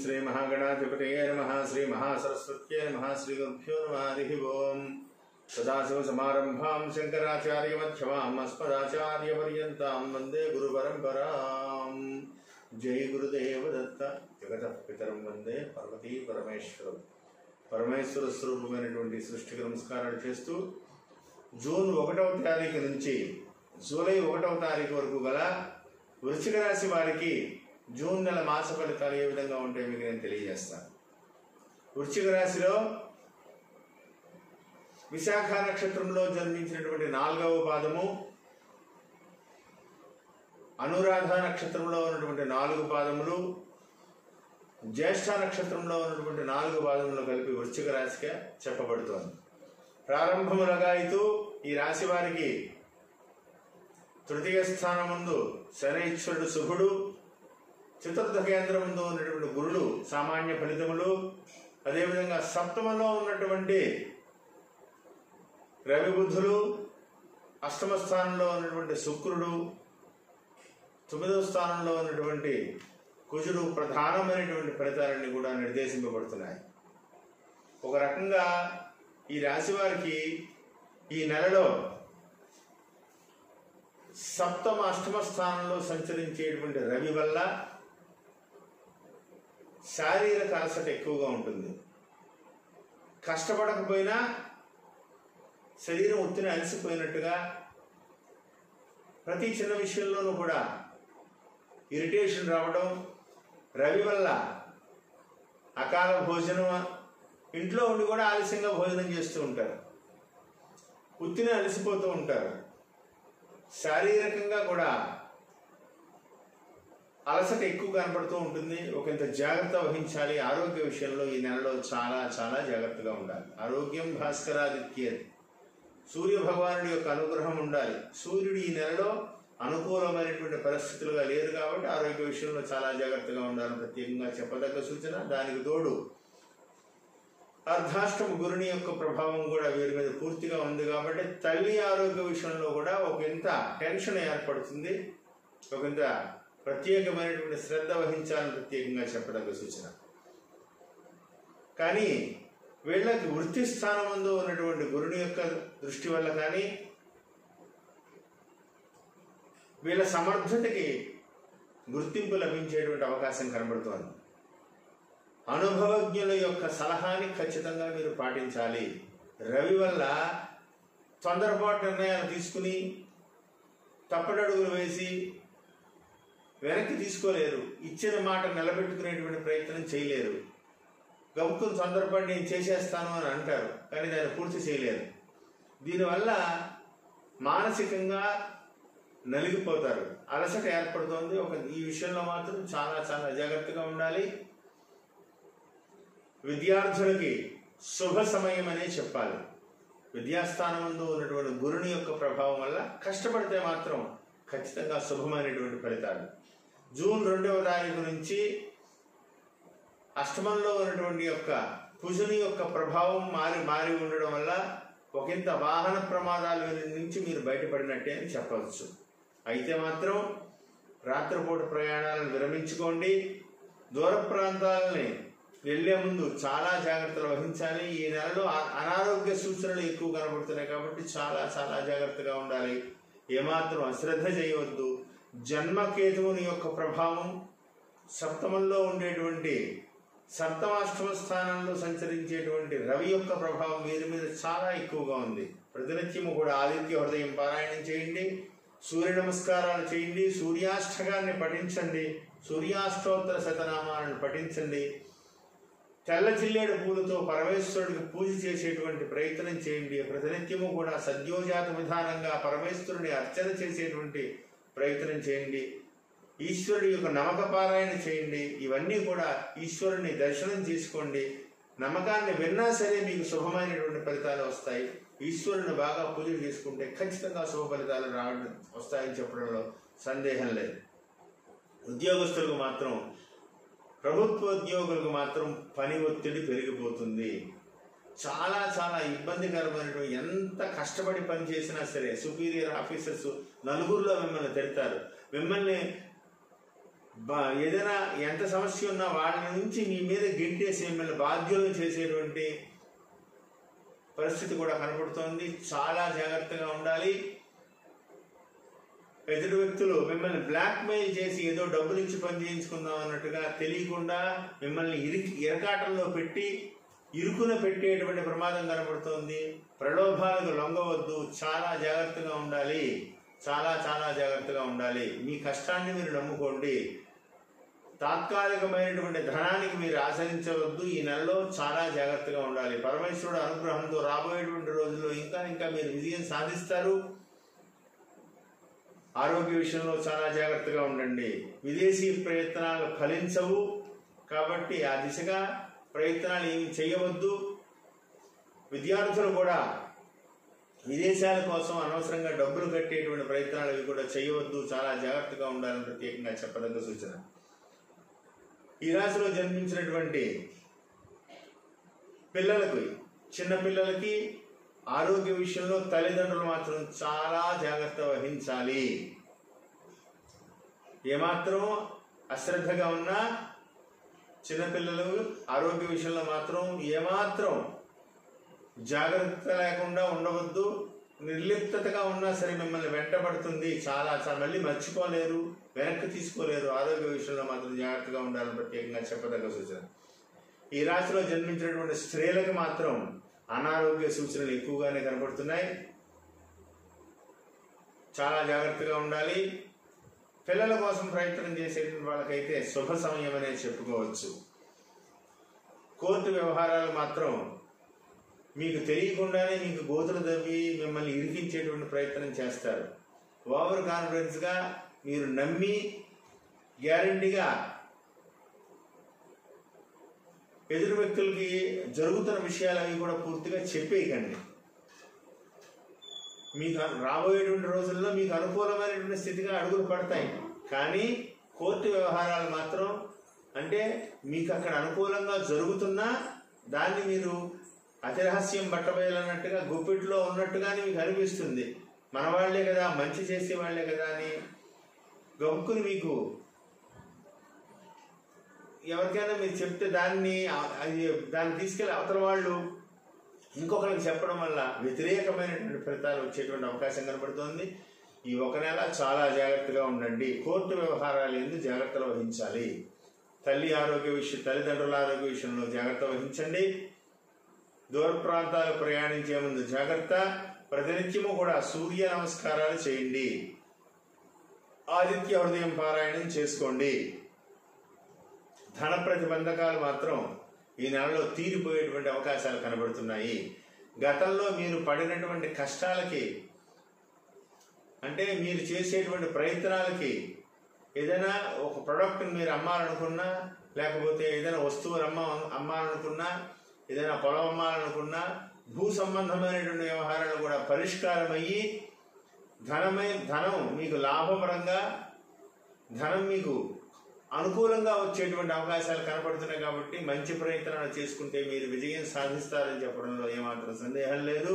శ్రీ మహాగణాధిపతయే నమ శ్రీ మహాసరస్వత్యే నమ శ్రీ గురుభ్యో నమ హరి ఓం సదాశివ సమారంభాం శంకరాచార్య మధ్యమాం అస్మదాచార్య పర్యంతాం వందే గురు పరంపరాం జై గురుదేవ దత్త జగత పితరం వందే పార్వతీ పరమేశ్వరం పరమేశ్వర స్వరూపమైనటువంటి సృష్టికి నమస్కారాలు చేస్తూ జూన్ ఒకటవ తారీఖు నుంచి జూలై ఒకటవ తారీఖు వరకు గల వృశ్చిక రాశి వారికి జూన్ నెల మాస ఫలితాలు ఏ విధంగా ఉంటాయో మీకు నేను తెలియజేస్తాను వృశ్చిక రాశిలో విశాఖ నక్షత్రంలో జన్మించినటువంటి నాలుగవ పాదము అనురాధ నక్షత్రంలో ఉన్నటువంటి నాలుగు పాదములు జ్యేష్ఠ నక్షత్రంలో ఉన్నటువంటి నాలుగు పాదములు కలిపి వృశ్చిక రాశిగా చెప్పబడుతోంది ప్రారంభములగా ఇతూ ఈ రాశి వారికి తృతీయ స్థానం ముందు శనైశ్వరుడు శుభుడు చతుర్థ కేంద్రం ముందు ఉన్నటువంటి గురుడు సామాన్య ఫలితములు అదేవిధంగా సప్తమలో ఉన్నటువంటి రవి బుద్ధులు అష్టమ స్థానంలో ఉన్నటువంటి శుక్రుడు తొమ్మిదవ స్థానంలో ఉన్నటువంటి కుజుడు ప్రధానమైనటువంటి ఫలితాలన్నీ కూడా నిర్దేశింపబడుతున్నాయి ఒక రకంగా ఈ రాశి వారికి ఈ నెలలో సప్తమ అష్టమ స్థానంలో సంచరించేటువంటి రవి వల్ల శారీరక అలసట ఎక్కువగా ఉంటుంది కష్టపడకపోయినా శరీరం ఒత్తిడి అలసిపోయినట్టుగా ప్రతి చిన్న విషయంలోనూ కూడా ఇరిటేషన్ రావడం రవి వల్ల అకాల భోజనం ఇంట్లో ఉండి కూడా ఆలస్యంగా భోజనం చేస్తూ ఉంటారు ఉత్తిని అలసిపోతూ ఉంటారు శారీరకంగా కూడా అలసట ఎక్కువ కనపడుతూ ఉంటుంది ఒకంత జాగ్రత్త వహించాలి ఆరోగ్య విషయంలో ఈ నెలలో చాలా చాలా జాగ్రత్తగా ఉండాలి ఆరోగ్యం భాస్కరాదిత్య సూర్య భగవానుడి యొక్క అనుగ్రహం ఉండాలి సూర్యుడు ఈ నెలలో అనుకూలమైనటువంటి పరిస్థితులుగా లేరు కాబట్టి ఆరోగ్య విషయంలో చాలా జాగ్రత్తగా ఉండాలని ప్రత్యేకంగా చెప్పదగ్గ సూచన దానికి తోడు అర్ధాష్టమ గురుని యొక్క ప్రభావం కూడా వీరి మీద పూర్తిగా ఉంది కాబట్టి తల్లి ఆరోగ్య విషయంలో కూడా ఒక ఇంత టెన్షన్ ఏర్పడుతుంది ఒక ఇంత ప్రత్యేకమైనటువంటి శ్రద్ధ వహించాలని ప్రత్యేకంగా చెప్పదగ్గ సూచన కానీ వీళ్ళకి వృత్తి స్థానం ముందు ఉన్నటువంటి గురుని యొక్క దృష్టి వల్ల కానీ వీళ్ళ సమర్థతకి గుర్తింపు లభించేటువంటి అవకాశం కనబడుతోంది అనుభవజ్ఞుల యొక్క సలహాని ఖచ్చితంగా మీరు పాటించాలి రవి వల్ల తొందరపాటు నిర్ణయాలు తీసుకుని తప్పటడుగులు వేసి వెనక్కి తీసుకోలేరు ఇచ్చిన మాట నిలబెట్టుకునేటువంటి ప్రయత్నం చేయలేరు గబుక్కుని తొందరపడి నేను చేసేస్తాను అని అంటారు కానీ దాన్ని పూర్తి చేయలేరు దీనివల్ల మానసికంగా నలిగిపోతారు అలసట ఏర్పడుతోంది ఒక ఈ విషయంలో మాత్రం చాలా చాలా జాగ్రత్తగా ఉండాలి విద్యార్థులకి శుభ సమయం అనే చెప్పాలి విద్యాస్థానం ముందు ఉన్నటువంటి గురుని యొక్క ప్రభావం వల్ల కష్టపడితే మాత్రం ఖచ్చితంగా శుభమైనటువంటి ఫలితాలు జూన్ రెండవ తారీఖు నుంచి అష్టమంలో ఉన్నటువంటి యొక్క కుజుని యొక్క ప్రభావం మారి మారి ఉండడం వల్ల ఒకంత వాహన ప్రమాదాల నుంచి మీరు బయటపడినట్టే అని చెప్పవచ్చు అయితే మాత్రం రాత్రిపూట ప్రయాణాలను విరమించుకోండి దూర ప్రాంతాలని వెళ్లే ముందు చాలా జాగ్రత్తలు వహించాలి ఈ నెలలో అనారోగ్య సూచనలు ఎక్కువ కనబడుతున్నాయి కాబట్టి చాలా చాలా జాగ్రత్తగా ఉండాలి ఏమాత్రం అశ్రద్ధ చేయవద్దు జన్మకేతువుని యొక్క ప్రభావం సప్తమంలో ఉండేటువంటి సప్తమాష్టమ స్థానంలో సంచరించేటువంటి రవి యొక్క ప్రభావం వీరి మీద చాలా ఎక్కువగా ఉంది ప్రతినిత్యము కూడా ఆదిత్య హృదయం పారాయణం చేయండి సూర్య నమస్కారాలు చేయండి సూర్యాష్టకాన్ని పఠించండి సూర్యాష్టోత్తర శతనామాలను పఠించండి తెల్ల జిల్లేడు పూలతో పరమేశ్వరుడికి పూజ చేసేటువంటి ప్రయత్నం చేయండి ప్రతినిత్యము కూడా సద్యోజాత విధానంగా పరమేశ్వరుని అర్చన చేసేటువంటి ప్రయత్నం చేయండి ఈశ్వరుడి యొక్క నమ్మక పారాయణ చేయండి ఇవన్నీ కూడా ఈశ్వరుని దర్శనం చేసుకోండి నమ్మకాన్ని విన్నా సరే మీకు శుభమైనటువంటి ఫలితాలు వస్తాయి ఈశ్వరుని బాగా పూజలు చేసుకుంటే ఖచ్చితంగా శుభ ఫలితాలు రావడం వస్తాయని చెప్పడంలో సందేహం లేదు ఉద్యోగస్తులకు మాత్రం ప్రభుత్వ ఉద్యోగులకు మాత్రం పని ఒత్తిడి పెరిగిపోతుంది చాలా చాలా ఇబ్బందికరమైనటువంటి ఎంత కష్టపడి పని చేసినా సరే సుపీరియర్ ఆఫీసర్స్ నలుగురిలో మిమ్మల్ని తిడతారు మిమ్మల్ని బా- ఏదైనా ఎంత సమస్య ఉన్నా వాళ్ళ నుంచి మీ మీద గింటేసి మిమ్మల్ని బాధ్యులను చేసేటువంటి పరిస్థితి కూడా కనపడుతోంది చాలా జాగ్రత్తగా ఉండాలి ఎదుటి వ్యక్తులు మిమ్మల్ని బ్లాక్ మెయిల్ చేసి ఏదో డబ్బులు ఇచ్చి పని చేయించుకుందాం అన్నట్టుగా తెలియకుండా మిమ్మల్ని ఇరికి ఇరకాటంలో పెట్టి ఇరుకున పెట్టేటువంటి ప్రమాదం కనపడుతోంది ప్రలోభాలకు లొంగవద్దు చాలా జాగ్రత్తగా ఉండాలి చాలా చాలా జాగ్రత్తగా ఉండాలి మీ కష్టాన్ని మీరు నమ్ముకోండి తాత్కాలికమైనటువంటి ధనానికి మీరు ఆచరించవద్దు ఈ నెలలో చాలా జాగ్రత్తగా ఉండాలి పరమేశ్వరుడు అనుగ్రహంతో రాబోయేటువంటి రోజుల్లో ఇంకా ఇంకా మీరు విజయం సాధిస్తారు ఆరోగ్య విషయంలో చాలా జాగ్రత్తగా ఉండండి విదేశీ ప్రయత్నాలు ఫలించవు కాబట్టి ఆ దిశగా ప్రయత్నాలు ఏమి చేయవద్దు విద్యార్థులు కూడా విదేశాల కోసం అనవసరంగా డబ్బులు కట్టేటువంటి ప్రయత్నాలు అవి కూడా చేయవద్దు చాలా జాగ్రత్తగా ఉండాలని ప్రత్యేకంగా చెప్పదగ్గ సూచన ఈ రాశిలో జన్మించినటువంటి పిల్లలకు చిన్న పిల్లలకి ఆరోగ్య విషయంలో తల్లిదండ్రులు మాత్రం చాలా జాగ్రత్త వహించాలి ఏమాత్రం అశ్రద్ధగా ఉన్నా చిన్నపిల్లలు ఆరోగ్య విషయంలో మాత్రం ఏమాత్రం జాగ్రత్త లేకుండా ఉండవద్దు నిర్లిప్తగా ఉన్నా సరే మిమ్మల్ని వెంటబడుతుంది చాలా చాలా మళ్ళీ మర్చిపోలేరు వెనక్కి తీసుకోలేరు ఆరోగ్య విషయంలో మాత్రం జాగ్రత్తగా ఉండాలని ప్రత్యేకంగా చెప్పదగ్గ సూచన ఈ రాశిలో జన్మించినటువంటి స్త్రీలకు మాత్రం అనారోగ్య సూచనలు ఎక్కువగానే కనబడుతున్నాయి చాలా జాగ్రత్తగా ఉండాలి పిల్లల కోసం ప్రయత్నం చేసేటువంటి వాళ్ళకైతే శుభ సమయం అనే చెప్పుకోవచ్చు కోర్టు వ్యవహారాలు మాత్రం మీకు తెలియకుండానే మీకు గోతులు తవ్వి మిమ్మల్ని ఇరికించేటువంటి ప్రయత్నం చేస్తారు ఓవర్ కాన్ఫిడెన్స్గా మీరు నమ్మి గ్యారంటీగా ఎదురు వ్యక్తులకి జరుగుతున్న విషయాలు అవి కూడా పూర్తిగా చెప్పేయకండి మీకు అను- రాబోయేటువంటి రోజుల్లో మీకు అనుకూలమైనటువంటి స్థితిగా అడుగులు పడతాయి కానీ కోర్టు వ్యవహారాలు మాత్రం అంటే మీకు అక్కడ అనుకూలంగా జరుగుతున్నా దాన్ని మీరు అతిరహస్యం బట్టబయలన్నట్టుగా గుప్పిట్లో ఉన్నట్టుగానే మీకు అనిపిస్తుంది మన వాళ్ళే కదా మంచి చేసే వాళ్ళే కదా అని గబుక్కుని మీకు ఎవరికైనా మీరు చెప్తే దాన్ని ఆ- అది దాన్ని తీసుకెళ్లి అవతల వాళ్ళు ఇంకొకరికి చెప్పడం వల్ల వ్యతిరేకమైనటువంటి ఫలితాలు వచ్చేటువంటి అవకాశం కనబడుతోంది ఈ ఒక నెల చాలా జాగ్రత్తగా ఉండండి కోర్టు వ్యవహారాలు ఎందుకు జాగ్రత్తలు వహించాలి తల్లి ఆరోగ్య విషయం తల్లిదండ్రుల ఆరోగ్య విషయంలో జాగ్రత్త వహించండి దూర ప్రాంతాలు ప్రయాణించే ముందు జాగ్రత్త ప్రతినిత్యము కూడా సూర్య నమస్కారాలు చేయండి ఆదిత్య హృదయం పారాయణం చేసుకోండి ధన ప్రతిబంధకాలు మాత్రం ఈ నెలలో తీరిపోయేటువంటి అవకాశాలు కనబడుతున్నాయి గతంలో మీరు పడినటువంటి కష్టాలకి అంటే మీరు చేసేటువంటి ప్రయత్నాలకి ఏదైనా ఒక ప్రోడక్ట్ మీరు అమ్మాలనుకున్నా లేకపోతే ఏదైనా వస్తువులు అమ్మ అమ్మాలనుకున్నా ఏదైనా పొలం అమ్మాలనుకున్నా భూ సంబంధమైనటువంటి వ్యవహారాలు కూడా పరిష్కారం అయ్యి ధనమై ధనం మీకు లాభపరంగా ధనం మీకు అనుకూలంగా వచ్చేటువంటి అవకాశాలు కనపడుతున్నాయి కాబట్టి మంచి ప్రయత్నాలు చేసుకుంటే మీరు విజయం సాధిస్తారని చెప్పడంలో ఏమాత్రం సందేహం లేదు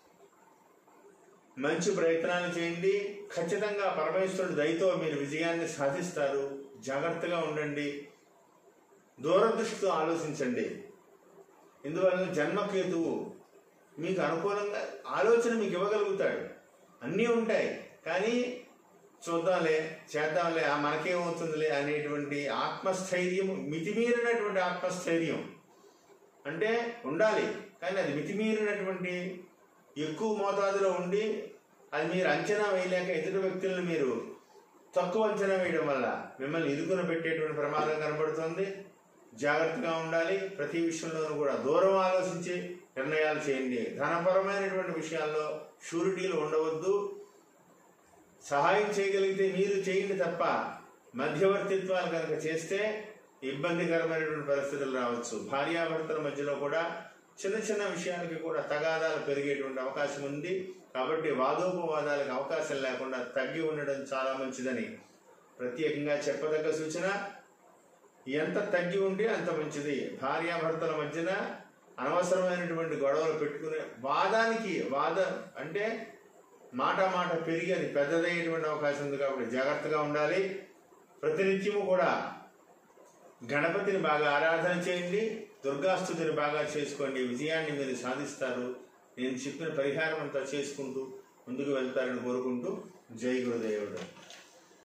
మంచి ప్రయత్నాలు చేయండి ఖచ్చితంగా పరమేశ్వరుడు దయతో మీరు విజయాన్ని సాధిస్తారు జాగ్రత్తగా ఉండండి దూరదృష్టితో ఆలోచించండి ఇందువలన జన్మకేతువు మీకు అనుకూలంగా ఆలోచన మీకు ఇవ్వగలుగుతాడు అన్నీ ఉంటాయి కానీ చూద్దాంలే చేద్దాంలే ఆ మనకేమవుతుందిలే అనేటువంటి ఆత్మస్థైర్యం మితిమీరినటువంటి ఆత్మస్థైర్యం అంటే ఉండాలి కానీ అది మితిమీరినటువంటి ఎక్కువ మోతాదులో ఉండి అది మీరు అంచనా వేయలేక ఎదుటి వ్యక్తులను మీరు తక్కువ అంచనా వేయడం వల్ల మిమ్మల్ని ఇరుకున పెట్టేటువంటి ప్రమాదం కనబడుతుంది జాగ్రత్తగా ఉండాలి ప్రతి విషయంలోనూ కూడా దూరం ఆలోచించి నిర్ణయాలు చేయండి ధనపరమైనటువంటి విషయాల్లో షూరిటీలు ఉండవద్దు సహాయం చేయగలిగితే మీరు చేయండి తప్ప మధ్యవర్తిత్వాలు కనుక చేస్తే ఇబ్బందికరమైనటువంటి పరిస్థితులు రావచ్చు భార్యాభర్తల మధ్యలో కూడా చిన్న చిన్న విషయాలకి కూడా తగాదాలు పెరిగేటువంటి అవకాశం ఉంది కాబట్టి వాదోపవాదాలకు అవకాశం లేకుండా తగ్గి ఉండడం చాలా మంచిదని ప్రత్యేకంగా చెప్పదగ్గ సూచన ఎంత తగ్గి ఉంటే అంత మంచిది భార్యాభర్తల మధ్యన అనవసరమైనటువంటి గొడవలు పెట్టుకునే వాదానికి వాద అంటే మాట మాట పెరిగి అది పెద్దదయ్యేటువంటి అవకాశం ఉంది కాబట్టి జాగ్రత్తగా ఉండాలి ప్రతినిత్యము కూడా గణపతిని బాగా ఆరాధన చేయండి దుర్గాస్తుతిని బాగా చేసుకోండి విజయాన్ని మీరు సాధిస్తారు నేను చెప్పిన పరిహారం అంతా చేసుకుంటూ ముందుకు వెళ్తారని కోరుకుంటూ జై గురుదేవుడు